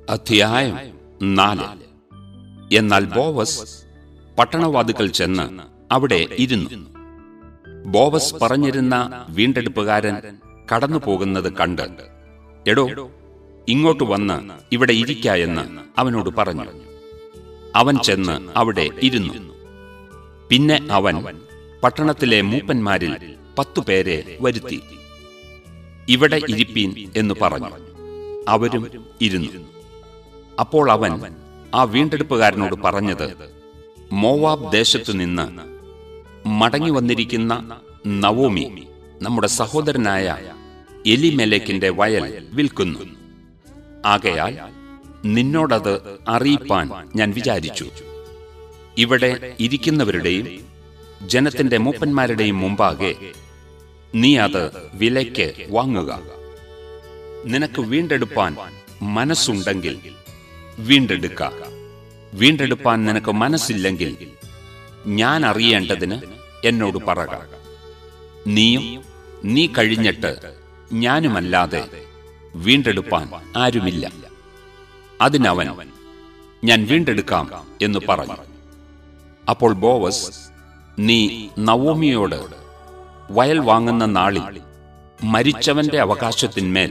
അധ്യായം നാല് എന്നാൽ ബോവസ് പട്ടണവാതുക്കൽ ചെന്ന് അവിടെ ഇരുന്നു ബോവസ് പറഞ്ഞിരുന്ന വീണ്ടെടുപ്പുകാരൻ കടന്നു പോകുന്നത് കണ്ട് എടോ ഇങ്ങോട്ട് വന്ന് ഇവിടെ ഇരിക്ക എന്ന് അവനോട് പറഞ്ഞു അവൻ ചെന്ന് അവിടെ ഇരുന്നു പിന്നെ അവൻ പട്ടണത്തിലെ മൂപ്പന്മാരിൽ പത്തു പേരെ വരുത്തി ഇവിടെ ഇരിപ്പീൻ എന്ന് പറഞ്ഞു അവരും ഇരുന്നു അപ്പോൾ അവൻ ആ വീണ്ടെടുപ്പുകാരനോട് പറഞ്ഞത് മോവാബ് ദേശത്തു നിന്ന് മടങ്ങി വന്നിരിക്കുന്ന നവോമി നമ്മുടെ സഹോദരനായ എലിമെലേക്കിന്റെ വയൽ വിൽക്കുന്നു ആകയാൽ നിന്നോടത് അറിയിപ്പാൻ ഞാൻ വിചാരിച്ചു ഇവിടെ ഇരിക്കുന്നവരുടെയും ജനത്തിന്റെ മൂപ്പന്മാരുടെയും മുമ്പാകെ നീ അത് വിലയ്ക്ക് വാങ്ങുക നിനക്ക് വീണ്ടെടുപ്പാൻ മനസ്സുണ്ടെങ്കിൽ വീണ്ടെടുക്ക വീണ്ടെടുപ്പാൻ നിനക്ക് മനസ്സില്ലെങ്കിൽ ഞാൻ അറിയേണ്ടതിന് എന്നോട് പറക നീയും നീ കഴിഞ്ഞിട്ട് ഞാനുമല്ലാതെ വീണ്ടെടുപ്പാൻ ആരുമില്ല അതിനവൻ ഞാൻ വീണ്ടെടുക്കാം എന്ന് പറഞ്ഞു അപ്പോൾ ബോവസ് നീ നവോമിയോട് വയൽ വാങ്ങുന്ന നാളിൽ മരിച്ചവന്റെ അവകാശത്തിന്മേൽ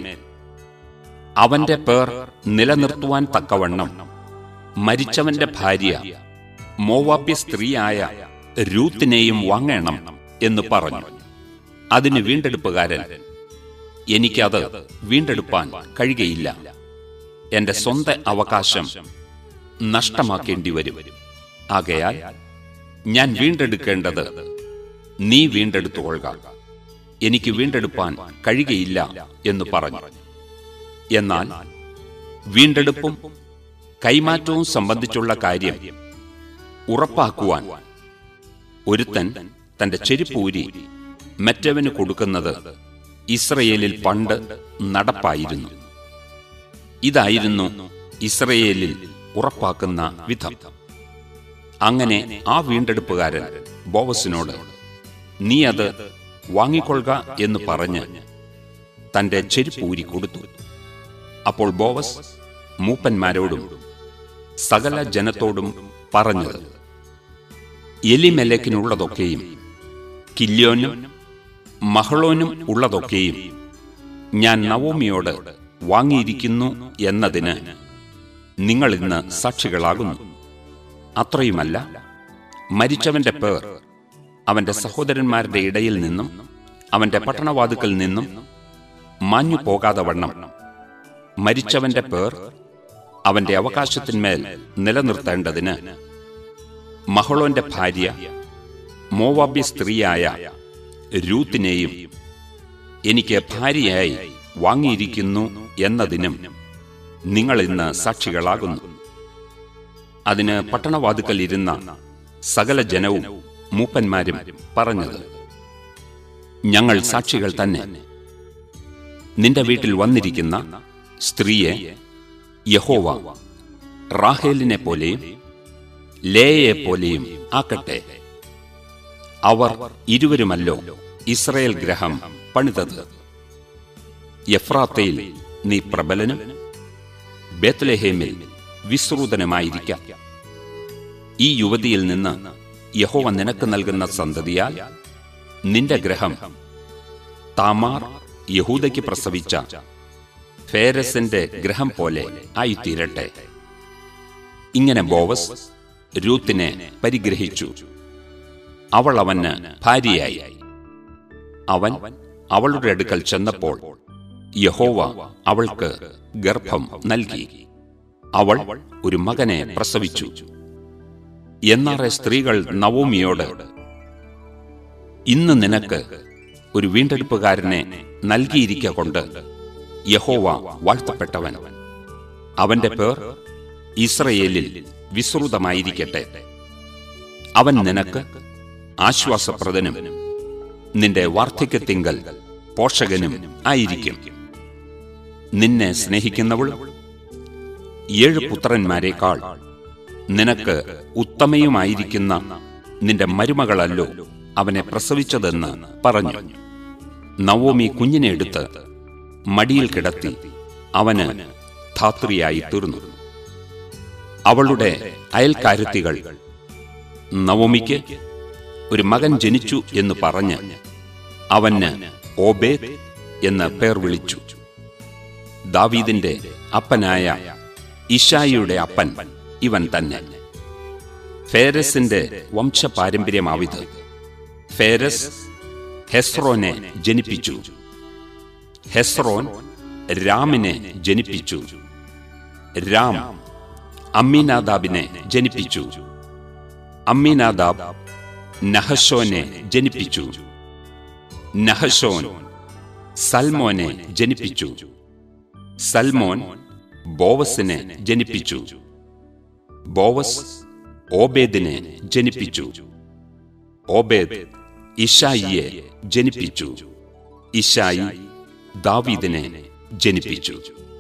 അവന്റെ പേർ നിലനിർത്തുവാൻ തക്കവണ്ണം മരിച്ചവന്റെ ഭാര്യ മോവാപ്യ സ്ത്രീയായ രൂത്തിനെയും വാങ്ങണം എന്ന് പറഞ്ഞു അതിന് വീണ്ടെടുപ്പുകാരൻ എനിക്കത് വീണ്ടെടുപ്പാൻ കഴിയുകയില്ല എന്റെ സ്വന്തം അവകാശം നഷ്ടമാക്കേണ്ടി വരും ആകയാൽ ഞാൻ വീണ്ടെടുക്കേണ്ടത് നീ വീണ്ടെടുത്തുകൊള്ളുക എനിക്ക് വീണ്ടെടുപ്പാൻ കഴിയുകയില്ല എന്ന് പറഞ്ഞു എന്നാൽ വീണ്ടെടുപ്പും കൈമാറ്റവും സംബന്ധിച്ചുള്ള കാര്യം ഉറപ്പാക്കുവാൻ ഒരുത്തൻ തന്റെ ചെരുപ്പൂരി മറ്റവന് കൊടുക്കുന്നത് ഇസ്രയേലിൽ പണ്ട് നടപ്പായിരുന്നു ഇതായിരുന്നു ഇസ്രയേലിൽ ഉറപ്പാക്കുന്ന വിധം അങ്ങനെ ആ വീണ്ടെടുപ്പുകാരൻ ബോവസിനോട് നീ അത് വാങ്ങിക്കൊള്ളുക എന്ന് പറഞ്ഞ് തന്റെ ചെരുപ്പൂരി കൊടുത്തു അപ്പോൾ ബോവസ് മൂപ്പന്മാരോടും സകല ജനത്തോടും പറഞ്ഞത് എലിമെലക്കിനുള്ളതൊക്കെയും കില്യോനും മഹളോനും ഉള്ളതൊക്കെയും ഞാൻ നവോമിയോട് വാങ്ങിയിരിക്കുന്നു എന്നതിന് നിങ്ങൾ ഇന്ന് സാക്ഷികളാകുന്നു അത്രയുമല്ല മരിച്ചവന്റെ പേർ അവന്റെ സഹോദരന്മാരുടെ ഇടയിൽ നിന്നും അവന്റെ പട്ടണവാതുക്കൽ നിന്നും മാഞ്ഞു പോകാതെ വണ്ണം മരിച്ചവന്റെ പേർ അവന്റെ അവകാശത്തിന്മേൽ നിലനിർത്തേണ്ടതിന് മഹളോന്റെ ഭാര്യ മോവാബ്യ സ്ത്രീയായ രൂത്തിനെയും എനിക്ക് ഭാര്യയായി വാങ്ങിയിരിക്കുന്നു എന്നതിനും നിങ്ങൾ ഇന്ന് സാക്ഷികളാകുന്നു അതിന് പട്ടണവാതുക്കൽ ഇരുന്ന സകല ജനവും മൂപ്പന്മാരും പറഞ്ഞത് ഞങ്ങൾ സാക്ഷികൾ തന്നെ നിന്റെ വീട്ടിൽ വന്നിരിക്കുന്ന സ്ത്രീയെ യഹോവ റാഹേലിനെ പോലെയും ലേയെ പോലെയും ആക്കട്ടെ അവർ ഇരുവരുമല്ലോ ഇസ്രയേൽ ഗ്രഹം പണിതത് എഫ്രാത്തയിൽ നീ പ്രബലനും ബേത്ലഹേമിൽ വിശ്രൂതനുമായിരിക്കാം ഈ യുവതിയിൽ നിന്ന് യഹോവ നിനക്ക് നൽകുന്ന സന്തതിയാൽ നിന്റെ ഗ്രഹം താമാർ യഹൂദയ്ക്ക് പ്രസവിച്ച ഫേരസിന്റെ ഗ്രഹം പോലെ ആയിത്തീരട്ടെ ഇങ്ങനെ ബോവസ് രൂത്തിനെ പരിഗ്രഹിച്ചു അവൾ അവന് ഭാര്യയായി അവൻ അവളുടെ അടുക്കൽ ചെന്നപ്പോൾ യഹോവ അവൾക്ക് ഗർഭം നൽകി അവൾ ഒരു മകനെ പ്രസവിച്ചു എന്നാറെ സ്ത്രീകൾ നവോമിയോട് ഇന്ന് നിനക്ക് ഒരു വീണ്ടെടുപ്പുകാരനെ നൽകിയിരിക്ക കൊണ്ട് യഹോവ വാഴ്ത്തപ്പെട്ടവൻ അവന്റെ പേർ ഇസ്രയേലിൽ വിശ്രുതമായിരിക്കട്ടെ അവൻ നിനക്ക് ആശ്വാസപ്രദനും നിന്റെ വാർദ്ധക്യത്തിങ്കൽ പോഷകനും ആയിരിക്കും നിന്നെ സ്നേഹിക്കുന്നവളും ഏഴ് പുത്രന്മാരെക്കാൾ നിനക്ക് ഉത്തമയുമായിരിക്കുന്ന നിന്റെ മരുമകളല്ലോ അവനെ പ്രസവിച്ചതെന്ന് പറഞ്ഞു നവോമി കുഞ്ഞിനെ എടുത്ത് മടിയിൽ കിടത്തി അവന് ധാത്രിയായി തീർന്നു അവളുടെ അയൽക്കാരത്തികൾ നവമിക്ക് ഒരു മകൻ ജനിച്ചു എന്ന് പറഞ്ഞ് അവന് ഓബേദ് എന്ന് പേർ വിളിച്ചു ദാവീദിന്റെ അപ്പനായ ഇഷായിയുടെ അപ്പൻ ഇവൻ തന്നെ ഫേരസിന്റെ വംശപാരമ്പര്യമാവിത് ഫേരസ് ഹെസ്രോനെ ജനിപ്പിച്ചു ഹെസ്രോൻ രാമിനെ ജനിപ്പിച്ചു രാം അമ്മീനാദാബിനെ ജനിപ്പിച്ചു അമ്മീനാദാബ് നഹശോനെ ജനിപ്പിച്ചു നഹശോൻ സൽമോനെ ജനിപ്പിച്ചു സൽമോൻ ബോവസിനെ ജനിപ്പിച്ചു ബോവസ് ഓബേദിനെ ജനിപ്പിച്ചു ഓബേദ് ഇഷായിയെ ജനിപ്പിച്ചു ഇഷായി ദാവീദിനെ ജനിപ്പിച്ചു